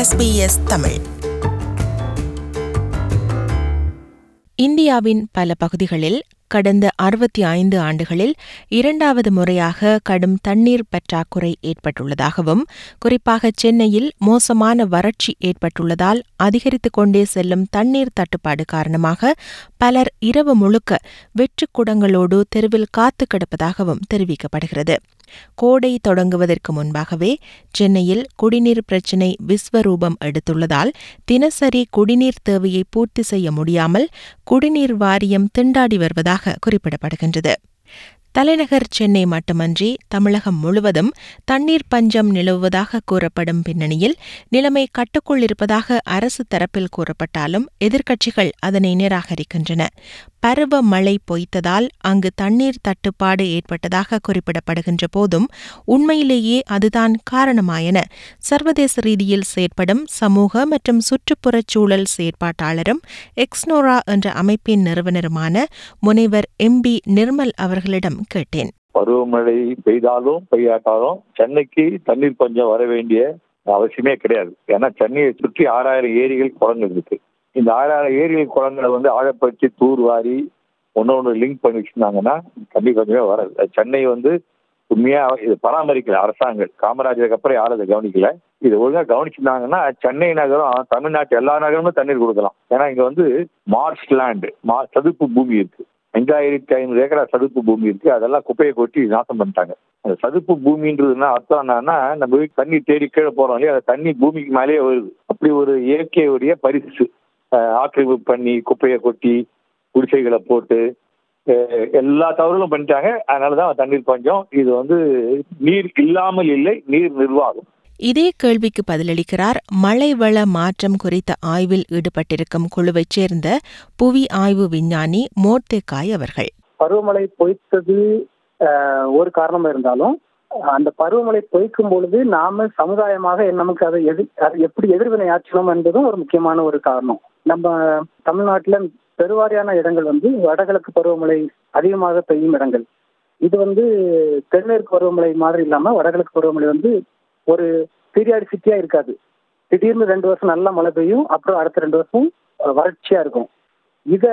SBS Tamil இந்தியாவின் பல பகுதிகளில் கடந்த அறுபத்தி ஐந்து ஆண்டுகளில் இரண்டாவது முறையாக கடும் தண்ணீர் பற்றாக்குறை ஏற்பட்டுள்ளதாகவும் குறிப்பாக சென்னையில் மோசமான வறட்சி ஏற்பட்டுள்ளதால் அதிகரித்துக் கொண்டே செல்லும் தண்ணீர் தட்டுப்பாடு காரணமாக பலர் இரவு முழுக்க வெற்றுக் குடங்களோடு தெருவில் காத்து கிடப்பதாகவும் தெரிவிக்கப்படுகிறது கோடை தொடங்குவதற்கு முன்பாகவே சென்னையில் குடிநீர் பிரச்சினை விஸ்வரூபம் எடுத்துள்ளதால் தினசரி குடிநீர் தேவையை பூர்த்தி செய்ய முடியாமல் குடிநீர் வாரியம் திண்டாடி வருவதாக குறிப்பிடப்படுகின்றது தலைநகர் சென்னை மட்டுமன்றி தமிழகம் முழுவதும் தண்ணீர் பஞ்சம் நிலவுவதாக கூறப்படும் பின்னணியில் நிலைமை கட்டுக்குள் இருப்பதாக அரசு தரப்பில் கூறப்பட்டாலும் எதிர்க்கட்சிகள் அதனை நிராகரிக்கின்றன பருவ மழை பொய்த்ததால் அங்கு தண்ணீர் தட்டுப்பாடு ஏற்பட்டதாக குறிப்பிடப்படுகின்ற போதும் உண்மையிலேயே அதுதான் காரணமாயென சர்வதேச ரீதியில் செயற்படும் சமூக மற்றும் சுற்றுப்புறச் சூழல் செயற்பாட்டாளரும் எக்ஸ்னோரா என்ற அமைப்பின் நிறுவனருமான முனைவர் எம் பி நிர்மல் அவர்களிடம் கேட்டேன் பருவமழை பெய்தாலும் பெய்யாட்டாலும் சென்னைக்கு தண்ணீர் பஞ்சம் வர வேண்டிய அவசியமே கிடையாது ஏன்னா சென்னையை சுற்றி ஆறாயிரம் ஏரிகள் குளங்கள் இருக்கு இந்த ஆறாயிரம் ஏரிகள் குளங்களை வந்து ஆழப்படுத்தி தூர்வாரி ஒன்று ஒன்று லிங்க் பண்ணி வச்சிருந்தாங்கன்னா தண்ணி பஞ்சமே வராது சென்னை வந்து உண்மையா இது பராமரிக்கல அரசாங்கம் காமராஜருக்கு அப்புறம் யாரும் அதை கவனிக்கல இது ஒழுங்கா கவனிச்சிருந்தாங்கன்னா சென்னை நகரம் தமிழ்நாட்டு எல்லா நகரமும் தண்ணீர் கொடுக்கலாம் ஏன்னா இங்க வந்து மார்ச் லேண்டு மா சதுப்பு பூமி இருக்கு அஞ்சாயிரத்தி ஐநூறு ஏக்கரா சதுப்பு பூமி இருக்கு அதெல்லாம் குப்பையை கொட்டி நாசம் பண்ணிட்டாங்க அந்த சதுப்பு பூமின்றதுன்னா அர்த்தம் என்னன்னா நம்ம வீட்டு தண்ணி தேடி கீழே போறோம் இல்லையா அந்த தண்ணி பூமிக்கு மேலேயே வருது அப்படி ஒரு இயற்கையுடைய பரிசு ஆக்கிரமிப்பு பண்ணி குப்பையை கொட்டி குடிசைகளை போட்டு எல்லா தவறுகளும் பண்ணிட்டாங்க அதனாலதான் தண்ணீர் பஞ்சம் இது வந்து நீர் இல்லாமல் இல்லை நீர் நிர்வாகம் இதே கேள்விக்கு பதிலளிக்கிறார் மழை வள மாற்றம் குறித்த ஆய்வில் ஈடுபட்டிருக்கும் குழுவைச் சேர்ந்த புவி ஆய்வு விஞ்ஞானி மோர்த்தேக்காய் அவர்கள் பருவமழை பொய்த்தது ஒரு காரணமா இருந்தாலும் அந்த பருவமழை பொய்க்கும் பொழுது நாம சமுதாயமாக நமக்கு அதை எதிர் அதை எப்படி எதிர்வினை ஆற்றணும் என்பதும் ஒரு முக்கியமான ஒரு காரணம் நம்ம தமிழ்நாட்டுல பெருவாரியான இடங்கள் வந்து வடகிழக்கு பருவமழை அதிகமாக பெய்யும் இடங்கள் இது வந்து தென்மேற்கு பருவமழை மாதிரி இல்லாம வடகிழக்கு பருவமழை வந்து ஒரு பீரியாடிசிட்டியா இருக்காது திடீர்னு ரெண்டு வருஷம் நல்லா மழை பெய்யும் அப்புறம் அடுத்த ரெண்டு வருஷம் வறட்சியா இருக்கும் இத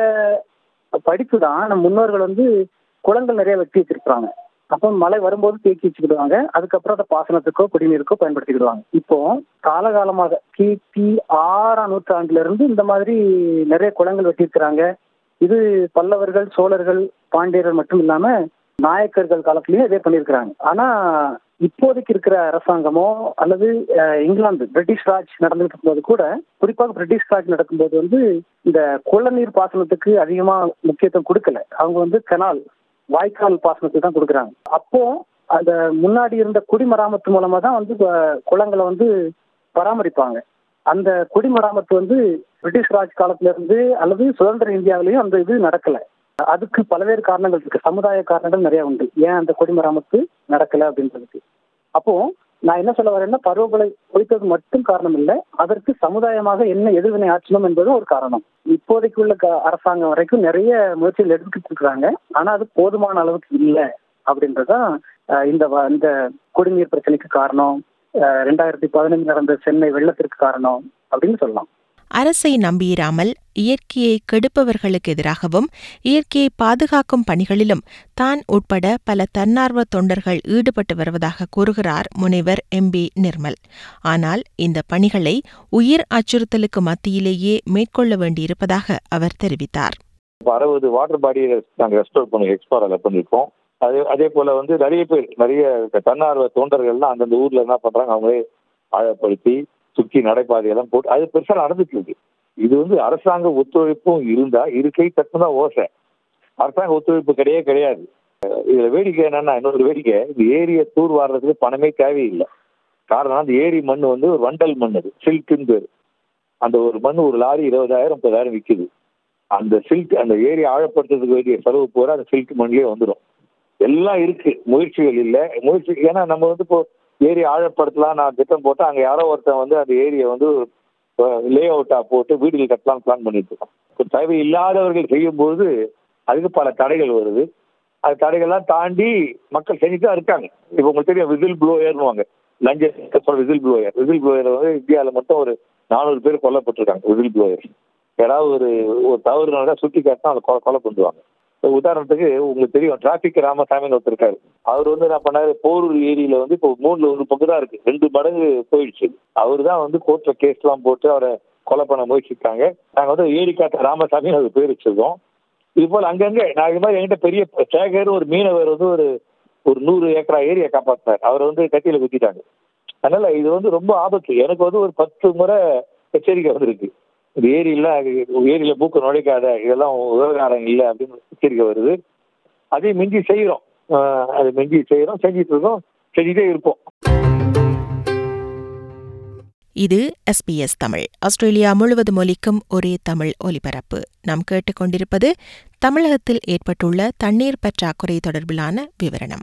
படித்து தான் நம்ம முன்னோர்கள் வந்து குளங்கள் நிறைய வெட்டி வச்சிருக்கிறாங்க அப்போ மழை வரும்போது தேக்கி வச்சுக்கிடுவாங்க அதுக்கப்புறம் அதை பாசனத்துக்கோ குடிநீருக்கோ பயன்படுத்திக்கிடுவாங்க இப்போ காலகாலமாக கிபி ஆறாம் நூற்றாண்டுல இருந்து இந்த மாதிரி நிறைய குளங்கள் வெட்டியிருக்கிறாங்க இது பல்லவர்கள் சோழர்கள் பாண்டியர்கள் மட்டும் இல்லாம நாயக்கர்கள் காலத்திலயும் இதே பண்ணியிருக்கிறாங்க ஆனா இப்போதைக்கு இருக்கிற அரசாங்கமோ அல்லது இங்கிலாந்து பிரிட்டிஷ் ராஜ் நடந்துட்டு போது கூட குறிப்பாக பிரிட்டிஷ் ராஜ் நடக்கும்போது வந்து இந்த குளநீர் பாசனத்துக்கு அதிகமா முக்கியத்துவம் கொடுக்கல அவங்க வந்து கனால் வாய்க்கால் பாசனத்துக்கு தான் கொடுக்குறாங்க அப்போ அந்த முன்னாடி இருந்த குடிமராமத்து மூலமா தான் வந்து குளங்களை வந்து பராமரிப்பாங்க அந்த குடிமராமத்து வந்து பிரிட்டிஷ் ராஜ் காலத்துல இருந்து அல்லது சுதந்திர இந்தியாவிலையும் அந்த இது நடக்கல அதுக்கு பல்வேறு காரணங்கள் இருக்கு சமுதாய காரணங்கள் நிறைய உண்டு ஏன் அந்த குடிமராமத்து நடக்கல அப்படின்றதுக்கு அப்போ நான் என்ன சொல்ல வரேன்னா பருவமழை பொய்த்தது மட்டும் காரணம் இல்லை அதற்கு சமுதாயமாக என்ன எதிர்வினை ஆற்றணும் என்பதும் ஒரு காரணம் இப்போதைக்கு உள்ள அரசாங்கம் வரைக்கும் நிறைய முயற்சிகள் எடுத்துக்கிட்டு இருக்கிறாங்க ஆனா அது போதுமான அளவுக்கு இல்லை அப்படின்றதான் இந்த இந்த குடிநீர் பிரச்சனைக்கு காரணம் ரெண்டாயிரத்தி பதினஞ்சு நடந்த சென்னை வெள்ளத்திற்கு காரணம் அப்படின்னு சொல்லலாம் அரசை நம்பியிராமல் இயற்கையை கெடுப்பவர்களுக்கு எதிராகவும் இயற்கையை பாதுகாக்கும் பணிகளிலும் தான் உட்பட பல தன்னார்வ தொண்டர்கள் ஈடுபட்டு வருவதாக கூறுகிறார் முனைவர் எம் பி நிர்மல் ஆனால் இந்த பணிகளை உயிர் அச்சுறுத்தலுக்கு மத்தியிலேயே மேற்கொள்ள வேண்டியிருப்பதாக அவர் தெரிவித்தார் அறுபது வாட்டர் பாடியை நாங்கள் ரெஸ்டோர் பண்ணி எக்ஸ்போரில் பண்ணியிருக்கோம் அதே அதே போல வந்து நிறைய பேர் நிறைய தன்னார்வ தொண்டர்கள்லாம் அந்தந்த ஊர்ல என்ன பண்றாங்க அவங்களே ஆழப்படுத்தி சுற்றி நடைபாதையெல்லாம் போட்டு அது பெருசா நடந்துட்டு இருக்கு இது வந்து அரசாங்க ஒத்துழைப்பும் இருந்தா இருக்கை தட்டுதான் ஓசை அரசாங்க ஒத்துழைப்பு கிடையவே கிடையாது இதுல வேடிக்கை என்னன்னா இன்னொரு வேடிக்கை இந்த ஏரியை தூர் வாடுறதுக்கு பணமே தேவையில்லை காரணம் அந்த ஏரி மண் வந்து ஒரு வண்டல் மண் அது சில்க்குன்னு பேர் அந்த ஒரு மண் ஒரு லாரி இருபதாயிரம் முப்பதாயிரம் விற்குது அந்த சில்க் அந்த ஏரி ஆழப்படுத்துறதுக்கு வேண்டிய செலவு பூரா அந்த சில்க் மண்லயே வந்துடும் எல்லாம் இருக்கு முயற்சிகள் இல்லை முயற்சி ஏன்னா நம்ம வந்து இப்போ ஏரி ஆழப்படுத்தலாம் நான் திட்டம் போட்டு அங்கே யாரோ ஒருத்தன் வந்து அந்த ஏரியை வந்து லே அவுட்டா போட்டு வீடுகள் கட்டலாம் பிளான் பண்ணிட்டு இருக்கோம் தேவை இல்லாதவர்கள் செய்யும்போது அதுக்கு பல தடைகள் வருது அது தடைகள்லாம் தாண்டி மக்கள் செஞ்சுட்டு தான் இருக்காங்க இப்போ உங்களுக்கு தெரியும் விசில் ப்ளோ ஏறுவாங்க லஞ்ச சொல்ற விசில் ப்ளோயர் விசில் ப்ளோயர் வந்து இந்தியாவில் மட்டும் ஒரு நானூறு பேர் கொல்லப்பட்டிருக்காங்க விசில் ப்ளோயர் யாராவது ஒரு ஒரு தவறு நடந்தா சுட்டி காட்டினா அதை கொலை கொலை பண்ணுவாங்க இப்ப உதாரணத்துக்கு உங்களுக்கு தெரியும் டிராபிக் ராமசாமின்னு ஒருத்தர் இருக்காரு அவர் வந்து என்ன பண்ணாரு போரூர் ஏரியில வந்து இப்போ மூணுல ஒரு பங்கு தான் இருக்கு ரெண்டு மடங்கு போயிடுச்சு அவர் தான் வந்து கோர்ட்ல கேஸ் எல்லாம் போட்டு அவரை கொலை பண்ண முயற்சித்தாங்க நாங்க வந்து ஏரி காத்த ராமசாமி அது பேர் வச்சிருக்கோம் இது போல அங்கங்க நான் இது மாதிரி என்கிட்ட பெரிய சேகர் ஒரு மீனவர் வந்து ஒரு ஒரு நூறு ஏக்கரா ஏரியா காப்பாத்தினார் அவரை வந்து கத்தியில குத்திட்டாங்க அதனால இது வந்து ரொம்ப ஆபத்து எனக்கு வந்து ஒரு பத்து முறை எச்சரிக்கை வந்திருக்கு இந்த ஏரியில ஏரியில மூக்க நுழைக்காத இதெல்லாம் விவகாரம் இல்லை அப்படின்னு எச்சரிக்கை வருது அதே மிஞ்சி செய்யறோம் ஆஹ் அது மிஞ்சி செய்யறோம் செஞ்சிட்டு இருக்கோம் செஞ்சுட்டே இருப்போம் இது எஸ்பிஎஸ் தமிழ் ஆஸ்திரேலியா முழுவதும் ஒலிக்கும் ஒரே தமிழ் ஒலிபரப்பு நாம் கேட்டுக்கொண்டிருப்பது தமிழகத்தில் ஏற்பட்டுள்ள தண்ணீர் பற்றாக்குறை தொடர்பிலான விவரணம்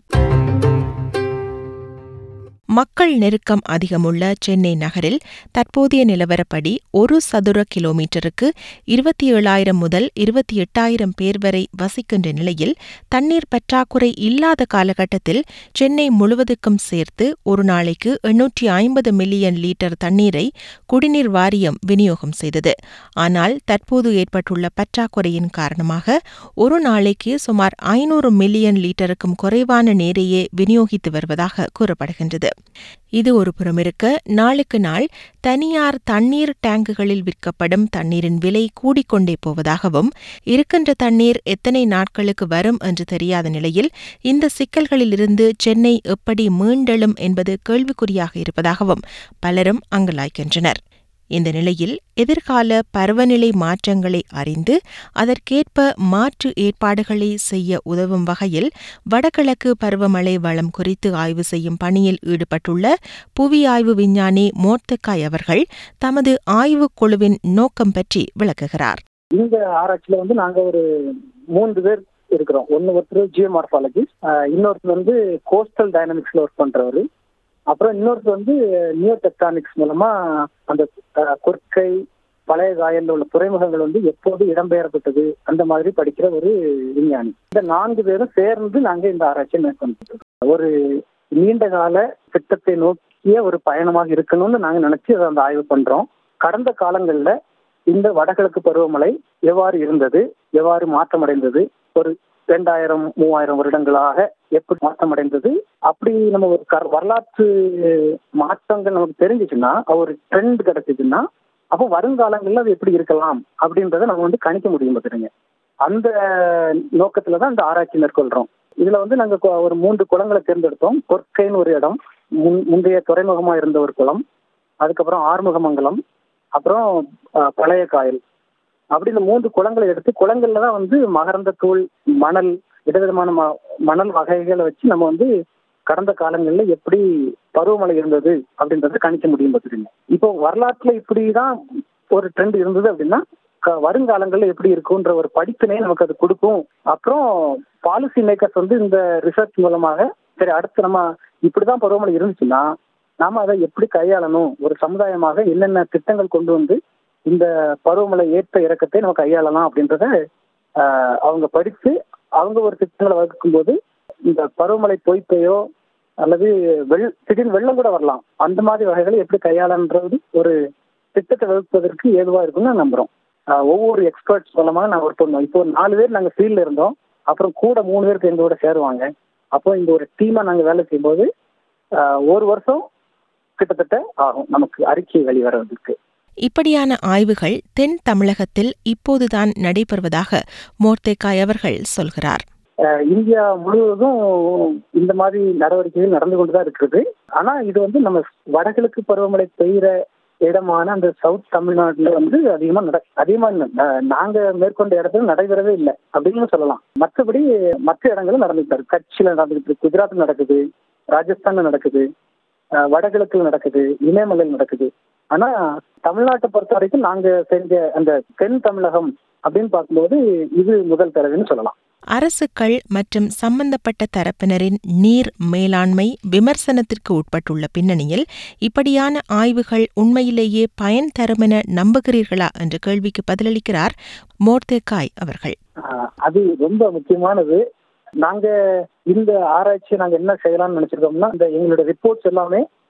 மக்கள் நெருக்கம் அதிகமுள்ள சென்னை நகரில் தற்போதைய நிலவரப்படி ஒரு சதுர கிலோமீட்டருக்கு இருபத்தி ஏழாயிரம் முதல் இருபத்தி எட்டாயிரம் பேர் வரை வசிக்கின்ற நிலையில் தண்ணீர் பற்றாக்குறை இல்லாத காலகட்டத்தில் சென்னை முழுவதுக்கும் சேர்த்து ஒரு நாளைக்கு எண்ணூற்றி ஐம்பது மில்லியன் லிட்டர் தண்ணீரை குடிநீர் வாரியம் விநியோகம் செய்தது ஆனால் தற்போது ஏற்பட்டுள்ள பற்றாக்குறையின் காரணமாக ஒரு நாளைக்கு சுமார் ஐநூறு மில்லியன் லிட்டருக்கும் குறைவான நீரையே விநியோகித்து வருவதாக கூறப்படுகின்றது இது ஒரு புறமிருக்க நாளுக்கு நாள் தனியார் தண்ணீர் டேங்குகளில் விற்கப்படும் தண்ணீரின் விலை கூடிக்கொண்டே போவதாகவும் இருக்கின்ற தண்ணீர் எத்தனை நாட்களுக்கு வரும் என்று தெரியாத நிலையில் இந்த சிக்கல்களிலிருந்து சென்னை எப்படி மீண்டெழும் என்பது கேள்விக்குறியாக இருப்பதாகவும் பலரும் அங்கலாய்க்கின்றனர் இந்த நிலையில் எதிர்கால பருவநிலை மாற்றங்களை அறிந்து அதற்கேற்ப மாற்று ஏற்பாடுகளை செய்ய உதவும் வகையில் வடகிழக்கு பருவமழை வளம் குறித்து ஆய்வு செய்யும் பணியில் ஈடுபட்டுள்ள புவி ஆய்வு விஞ்ஞானி மோர்த்தக்காய் அவர்கள் தமது ஆய்வுக் குழுவின் நோக்கம் பற்றி விளக்குகிறார் இந்த ஆராய்ச்சியில வந்து நாங்க ஒரு மூன்று பேர் இருக்கிறோம் ஒன்னு ஒருத்தர் ஜியோமார்பாலஜிஸ்ட் இன்னொருத்தர் வந்து கோஸ்டல் டைனமிக்ஸ்ல ஒர்க் பண்றவரு அப்புறம் இன்னொருத்தர் வந்து நியோ டெக்டானிக்ஸ் மூலமா அந்த அஹ், கொற்கை பழைய காயல்ல உள்ள துறைமுகங்கள் வந்து எப்போது இடம்பெயரப்பட்டது அந்த மாதிரி படிக்கிற ஒரு விஞ்ஞானி இந்த நான்கு பேரும் சேர்ந்து நாங்க இந்த ஆராய்ச்சியை மேற்கொண்டு ஒரு நீண்ட கால திட்டத்தை நோக்கிய ஒரு பயணமாக இருக்கணும்னு நாங்க நினைச்சு அதை அந்த ஆய்வு பண்றோம் கடந்த காலங்கள்ல இந்த வடகிழக்கு பருவமழை எவ்வாறு இருந்தது எவ்வாறு மாற்றமடைந்தது ஒரு ரெண்டாயிரம் மூவாயிரம் வருடங்களாக எப்படி மாற்றமடைந்தது அப்படி நம்ம ஒரு கர்- வரலாற்று மாற்றங்கள் நமக்கு தெரிஞ்சுச்சுன்னா ஒரு ட்ரெண்ட் கிடைச்சிச்சுன்னா அப்போ வருங்காலங்கள்ல அது எப்படி இருக்கலாம் அப்படின்றத நம்ம வந்து கணிக்க முடியும் பார்த்துருங்க அந்த நோக்கத்துல தான் இந்த ஆராய்ச்சி மேற்கொள்றோம் இதுல வந்து நாங்க கொ- ஒரு மூன்று குளங்களை தேர்ந்தெடுத்தோம் கொற்கைன்னு ஒரு இடம் முன்- முந்தைய துறைமுகமா இருந்த ஒரு குளம் அதுக்கப்புறம் ஆறுமுகமங்கலம் அப்புறம் அஹ், பழைய காயல் அப்படி இந்த மூன்று குளங்களை எடுத்து குளங்கள்ல தான் வந்து மகரந்த தூள் மணல் விதவிதமான ம- மணல் வகைகளை வச்சு நம்ம வந்து கடந்த காலங்கள்ல எப்படி பருவமழை இருந்தது அப்படின்றத கணிக்க முடியும் பார்த்துருங்க இப்போ வரலாற்றுல இப்படிதான் ஒரு ட்ரெண்ட் இருந்தது அப்படின்னா க- வருங்காலங்கள்ல எப்படி இருக்கும்ன்ற ஒரு படிப்பினை நமக்கு அது கொடுக்கும் அப்புறம் பாலிசி மேக்கர்ஸ் வந்து இந்த ரிசர்ச் மூலமாக சரி அடுத்து நம்ம இப்படிதான் பருவமழை இருந்துச்சுன்னா நாம அதை எப்படி கையாளணும் ஒரு சமுதாயமாக என்னென்ன திட்டங்கள் கொண்டு வந்து இந்த பருவமழை ஏற்ற இறக்கத்தை நம்ம கையாளலாம் அப்படின்றத ஆஹ், அவங்க படித்து அவங்க ஒரு திட்டங்களை வகுக்கும் போது இந்த பருவமழை பொய்ப்பையோ அல்லது வெள் திடீர்னு வெள்ளம் கூட வரலாம் அந்த மாதிரி வகைகளை எப்படி கையாளன்றது ஒரு திட்டத்தை வகுப்பதற்கு ஏதுவா இருக்கும்னு நான் நம்புறோம் ஆஹ், ஒவ்வொரு எக்ஸ்பர்ட்ஸ் மூலமாக நான் ஒர்க் பண்ணுவோம் இப்போ ஒரு நாலு பேர் நாங்கள் ஃபீல்டில் இருந்தோம் அப்புறம் கூட மூணு பேருக்கு எங்களோட சேருவாங்க அப்போ இந்த ஒரு டீமா நாங்கள் வேலை செய்யும்போது ஆஹ், ஒரு வருஷம் கிட்டத்தட்ட ஆகும் நமக்கு அறிக்கை வெளிவரதுக்கு இப்படியான ஆய்வுகள் தென் தமிழகத்தில் இப்போதுதான் நடைபெறுவதாக மோர்த்தேக்காய் அவர்கள் சொல்கிறார் அஹ் இந்தியா முழுவதும் இந்த மாதிரி நடவடிக்கைகள் நடந்து கொண்டுதான் இருக்குது ஆனா இது வந்து நம்ம வடகிழக்கு பருவமழை பெய்கிற இடமான அந்த சவுத் தமிழ்நாட்டுல வந்து அதிகமா நட அதிகமா இல்ல. நா- நாங்க மேற்கொண்ட இடத்துல நடைபெறவே இல்லை அப்படின்னு சொல்லலாம் மற்றபடி மற்ற இடங்களும் நடந்துட்டு இருக்கு கட்சியில நடந்துட்டு இருக்கு குஜராத்ல நடக்குது ராஜஸ்தான்ல நடக்குது அஹ் வடகிழக்குல நடக்குது இமயமலையில் நடக்குது ஆனா தமிழ்நாட்டை பொறுத்த வரைக்கும் நாங்க செஞ்ச அந்த தென் தமிழகம் அப்படின்னு பார்க்கும்போது இது முதல் தடவைன்னு சொல்லலாம் அரசுகள் மற்றும் சம்பந்தப்பட்ட தரப்பினரின் நீர் மேலாண்மை விமர்சனத்திற்கு உட்பட்டுள்ள பின்னணியில் இப்படியான ஆய்வுகள் உண்மையிலேயே பயன் தருமென நம்புகிறீர்களா என்ற கேள்விக்கு பதிலளிக்கிறார் மோர்தேக்காய் அவர்கள் ஆஹ் அது ரொம்ப முக்கியமானது நாங்க இந்த ஆராய்ச்சியை நாங்க என்ன செய்யலாம்னு நினைச்சிருக்கோம்னா இந்த எங்களோட ரிப்போர்ட்ஸ் எல்லாமே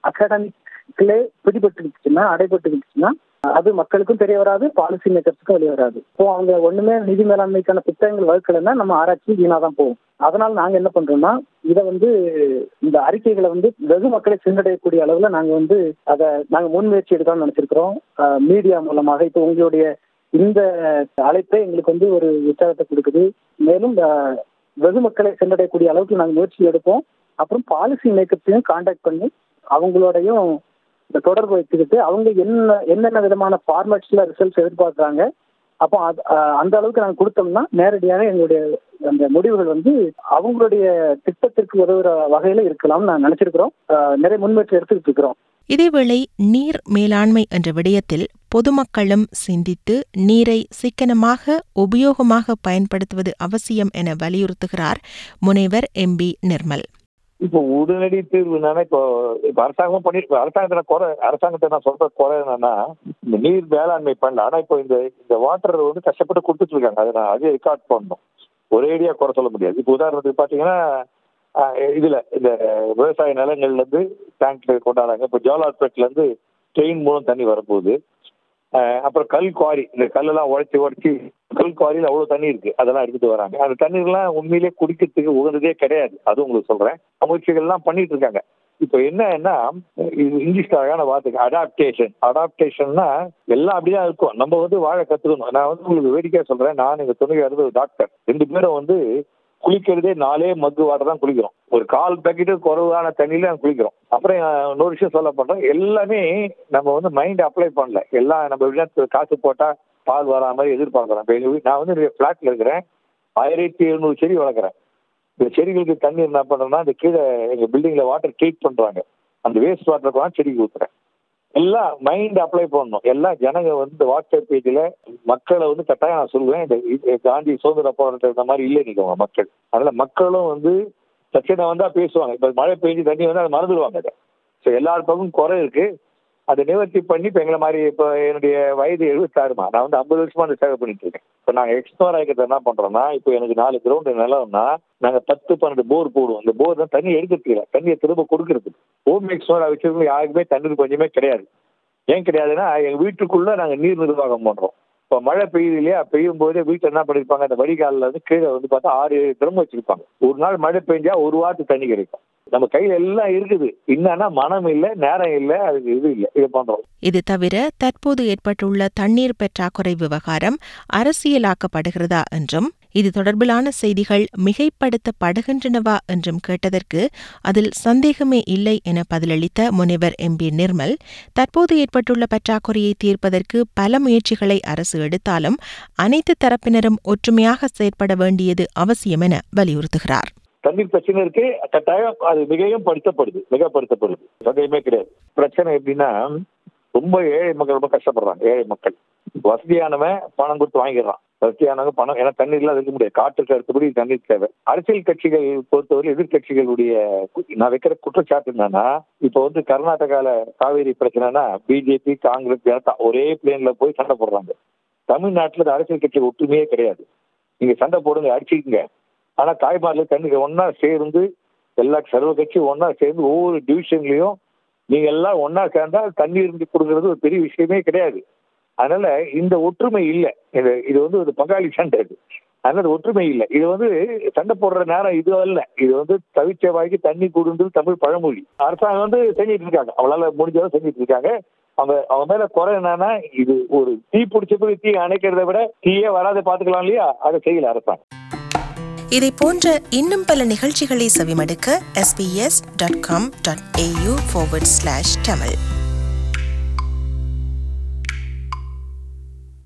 அகாடமிக்லே பிடிபட்டுருச்சுன்னா அடைபட்டுருச்சுன்னா அது மக்களுக்கும் தெரிய வராது பாலிசி மேக்கர்ஸுக்கும் வெளியே வராது இப்போ அவங்க ஒண்ணுமே நிதி மேலாண்மைக்கான புத்தகங்கள் வகுக்கலைன்னா நம்ம ஆராய்ச்சி வீணா தான் போகும் அதனால நாங்க என்ன பண்றோம்னா இதை வந்து இந்த அறிக்கைகளை வந்து வெகு மக்களை சென்றடையக்கூடிய அளவுல நாங்க வந்து அதை நாங்க முன்முயற்சி எடுக்கலாம்னு நினைச்சிருக்கிறோம் மீடியா மூலமாக இப்போ உங்களுடைய இந்த அழைப்பே எங்களுக்கு வந்து ஒரு உற்சாகத்தை கொடுக்குது மேலும் அஹ், வெகு மக்களை சென்றடையக்கூடிய அளவுக்கு நாங்கள் முயற்சி எடுப்போம் அப்புறம் பாலிசி மேக்கர்ஸையும் காண்டாக்ட் பண்ணி அவங்களோடையும் இந்த தொடர்பு வச்சுக்கிட்டு அவங்க என்ன என்னென்ன விதமான ஃபார்மேட்ஸ்ல ரிசல்ட்ஸ் எதிர்பார்க்குறாங்க அப்போ அது அஹ், அந்த அளவுக்கு நாங்கள் கொடுத்தோம்னா நேரடியாக எங்களுடைய அந்த முடிவுகள் வந்து அவங்களுடைய திட்டத்திற்கு உதவுற வகையில இருக்கலாம்னு நான் நினைச்சிருக்கிறோம் அஹ், நிறைய முன்முயற்சி எடுத்துக்கிட்டு இருக்கிறோம் இதேவேளை நீர் மேலாண்மை என்ற விடயத்தில் பொதுமக்களும் சிந்தித்து நீரை சிக்கனமாக உபயோகமாக பயன்படுத்துவது அவசியம் என வலியுறுத்துகிறார் முனைவர் எம்பி நிர்மல் இப்போ உடனடி தீர்வு என்னன்னா இப்போ இப்போ அரசாங்கமும் பண்ணி இப்போ அரசாங்கத்துல குறை அரசாங்கத்தை நான் சொல்ற குறை என்னன்னா இந்த நீர் மேலாண்மை பண்ணல ஆனா இப்போ இந்த இந்த வாட்டர் வந்து கஷ்டப்பட்டு கொடுத்துட்டு இருக்காங்க அதை நான் அதே ரெக்கார்ட் பண்ணணும் ஒரேடியா குறை சொல்ல முடியாது இப்போ உதாரணத்துக்கு பாத்தீங்கன்னா ஆஹ், இதுல இந்த விவசாய நிலங்கள்ல இருந்து டேங்க்ல கொண்டாடுறாங்க இப்போ ஜோலார்பேட்ல இருந்து ட்ரெயின் மூலம் தண்ணி வரப்போகுது ஆஹ், அப்புறம் கல் குவாரி இந்த கல்லெல்லாம் உடைச்சி உடைச்சி கல் குவாரியில் அவ்வளவு தண்ணி இருக்கு அதெல்லாம் எடுத்துட்டு வராங்க அந்த தண்ணீர்லாம் உண்மையிலேயே குடிக்கிறதுக்கு உகந்ததே கிடையாது அது உங்களுக்கு சொல்றேன் முயற்சிகள்லாம் பண்ணிட்டு இருக்காங்க இப்போ என்னன்னா இது இங்கிலீஷ்ல அழகான வார்த்தை அடாப்டேஷன் அடாப்டேஷன்னா எல்லாம் அப்படிதான் இருக்கும் நம்ம வந்து வாழ கத்துக்கணும் நான் வந்து உங்களுக்கு வேடிக்கையா சொல்றேன் நான் எங்க துணையார் ஒரு டாக்டர் ரெண்டு பேரும் வந்து குளிக்கிறதே நாலே மக்கு வாட்டர் தான் குளிக்கிறோம் ஒரு கால் பேக்கெட்டு குறைவான தண்ணியில நாங்க குளிக்கிறோம் அப்புறம் அஹ், இன்னொரு விஷயம் சொல்ல பண்றோம் எல்லாமே நம்ம வந்து மைண்ட் அப்ளை பண்ணல எல்லாம் நம்ம வீட்டுல காசு போட்டா பால் வரா மாதிரி எதிர்பார்க்குறோம் இப்போ எங்க வீட்டு நான் வந்து ஃபிளாட்ல இருக்கிறேன் ஆயிரத்தி எழுநூறு செடி வளர்க்குறேன் இந்த செடிகளுக்கு தண்ணி என்ன பண்றேன்னா இந்த கீழே எங்க பில்டிங்ல வாட்டர் ட்ரீட் பண்றாங்க அந்த வேஸ்ட் வாட்டர் கூட செடிக்கு ஊத்துறேன் எல்லாம் மைண்ட் அப்ளை பண்ணணும் எல்லாம் ஜனங்க வந்து இந்த வாட்ஸ்அப் பேஜ்ல மக்களை வந்து கட்டாயம் நான் சொல்லுவேன் இந்த இது- காந்தி சுதந்திர போராட்டம் இந்த மாதிரி இல்லை நிற்கவங்க மக்கள் அதனால மக்களும் வந்து பிரச்சனை வந்தா பேசுவாங்க இப்ப மழை பெஞ்சு தண்ணி வந்து அதை மறந்துடுவாங்க அதை ஸோ எல்லார் பக்கமும் குறை இருக்கு அதை நிவர்த்தி பண்ணி இப்போ எங்களை மாதிரி இப்போ என்னுடைய வயது எழுபத்தாறுமா நான் வந்து ஐம்பது வருஷமா அந்த சேவை பண்ணிட்டு இருக்கேன் இப்போ நாங்கள் எக்ஸ்ப்ளோர் ஆகிக்கிறது என்ன பண்றோம்னா இப்போ எனக்கு நாலு கிரவுண்ட் நிலம்னா நாங்கள் பத்து பன்னெண்டு போர் போடுவோம் இந்த போர் தான் தண்ணி எடுக்கிறதுக்கு இல்லை தண்ணியை திரும்ப கொடுக்கறதுக்கு ஹோம் எக்ஸ்ப்ளோர் வச்சிருக்கவங்க யாருக்குமே தண்ணீர் கொஞ்சமே கிடையாது ஏன் கிடையாதுன்னா எங்க வீட்டுக்குள்ள நாங்க நீர் நிர்வாகம் பண்றோம் இப்போ மழை பெய்யுது இல்லையா பெய்யும் போதே வீட்டில் என்ன பண்ணிருப்பாங்க அந்த வடிகாலில் வந்து கீழே வந்து பார்த்தா ஆறு ஏழு திறமை வச்சிருப்பாங்க ஒரு நாள் மழை பெஞ்சா ஒரு வாரத்துக்கு தண்ணி கிடைக்கும் நம்ம கையில எல்லாம் இருக்குது என்னன்னா மனம் இல்லை நேரம் இல்லை அதுக்கு இது இல்லை இதை பண்றோம் இது தவிர தற்போது ஏற்பட்டுள்ள தண்ணீர் பற்றாக்குறை விவகாரம் அரசியலாக்கப்படுகிறதா என்றும் இது தொடர்பிலான செய்திகள் மிகைப்படுத்தப்படுகின்றனவா என்றும் கேட்டதற்கு அதில் சந்தேகமே இல்லை என பதிலளித்த முனைவர் எம் பி நிர்மல் தற்போது ஏற்பட்டுள்ள பற்றாக்குறையை தீர்ப்பதற்கு பல முயற்சிகளை அரசு எடுத்தாலும் அனைத்து தரப்பினரும் ஒற்றுமையாக செயற்பட வேண்டியது அவசியம் என வலியுறுத்துகிறார் தண்ணீர் பிரச்சனை இருக்கு கட்டாயம் அது மிகவும் படுத்தப்படுது மிகப்படுத்தப்படுது சந்தேகமே கிடையாது பிரச்சனை எப்படின்னா ரொம்ப ஏழை மக்கள் ரொம்ப கஷ்டப்படுறாங்க ஏழை மக்கள் வசதியானவன் பணம் கொடுத்து வாங்கிடுறான் வசதியானவங்க பணம் ஏன்னா தண்ணீர்லாம் இருக்க முடியாது காற்றுக்கு அடுத்தபடி தண்ணீர் தேவை அரசியல் கட்சிகள் பொறுத்தவரை எதிர்கட்சிகளுடைய கு- நான் வைக்கிற குற்றச்சாட்டு என்னன்னா இப்போ வந்து கர்நாடகால காவேரி பிரச்சனைனா பிஜேபி காங்கிரஸ் ஜனதா ஒரே பிளேன்ல போய் சண்டை போடுறாங்க தமிழ்நாட்டுல இந்த அரசியல் கட்சி ஒற்றுமையே கிடையாது நீங்க சண்டை போடுங்க அடிச்சுக்கங்க ஆனா தாய்மார்ல தண்ணி ஒன்னா சேர்ந்து எல்லா சர்வ கட்சி ஒன்னா சேர்ந்து ஒவ்வொரு டிவிஷன்லயும் நீங்க எல்லாம் ஒன்னா சேர்ந்தா தண்ணீர் கொடுக்கறது ஒரு பெரிய விஷயமே கிடையாது அதனால இந்த ஒற்றுமை இல்லை இது இது வந்து ஒரு பங்காளி சண்டை இது அதனால ஒற்றுமை இல்லை இது வந்து சண்டை போடுற நேரம் இது அல்ல இது வந்து தவிச்ச வாய்க்கு தண்ணி கொடுன்றது தமிழ் பழமொழி அரசாங்கம் வந்து செஞ்சிட்டு இருக்காங்க அவளால முடிஞ்சதை செஞ்சிட்டு இருக்காங்க அவங்க அவங்க மேல குறை என்னன்னா இது ஒரு தீ பிடிச்ச போய் தீ அணைக்கிறத விட தீயே வராத பாத்துக்கலாம் இல்லையா அதை செய்யல அரசாங்கம் இதை போன்ற இன்னும் பல நிகழ்ச்சிகளை செவிமடுக்க sbs.com.au forward slash tamil